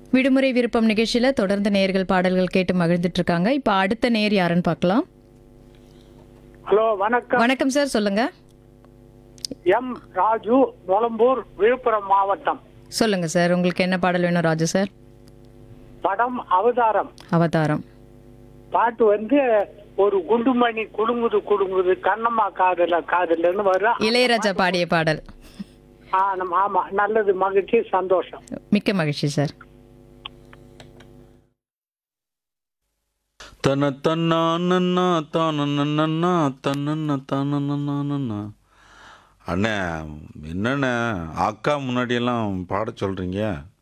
விடுமுறை விருப்பம் நிகழ்ச்சியில தொடர்ந்து நேயர்கள் பாடல்கள் கேட்டு மகிழ்ந்துட்டு இருக்காங்க இப்ப அடுத்த நேர் யாருன்னு பார்க்கலாம் ஹலோ வணக்கம் வணக்கம் சார் சொல்லுங்க எம் ராஜு நொலம்பூர் விழுப்புரம் மாவட்டம் சொல்லுங்க சார் உங்களுக்கு என்ன பாடல் வேணும் ராஜு சார் படம் அவதாரம் அவதாரம் பாட்டு வந்து ஒரு குண்டுமணி குடுங்குது குடுங்குது கண்ணம்மா காதல காதலன்னு வரும் இளையராஜா பாடிய பாடல் ஆ, நம்ம ஆமா நல்லது மகிழ்ச்சி சந்தோஷம் மிக்க மகிழ்ச்சி சார் தன தன்னா தானன்னா தன்னன்னா தானன்னா அண்ணே என்னண்ணே அக்கா முன்னாடியெல்லாம் பாட சொல்கிறீங்க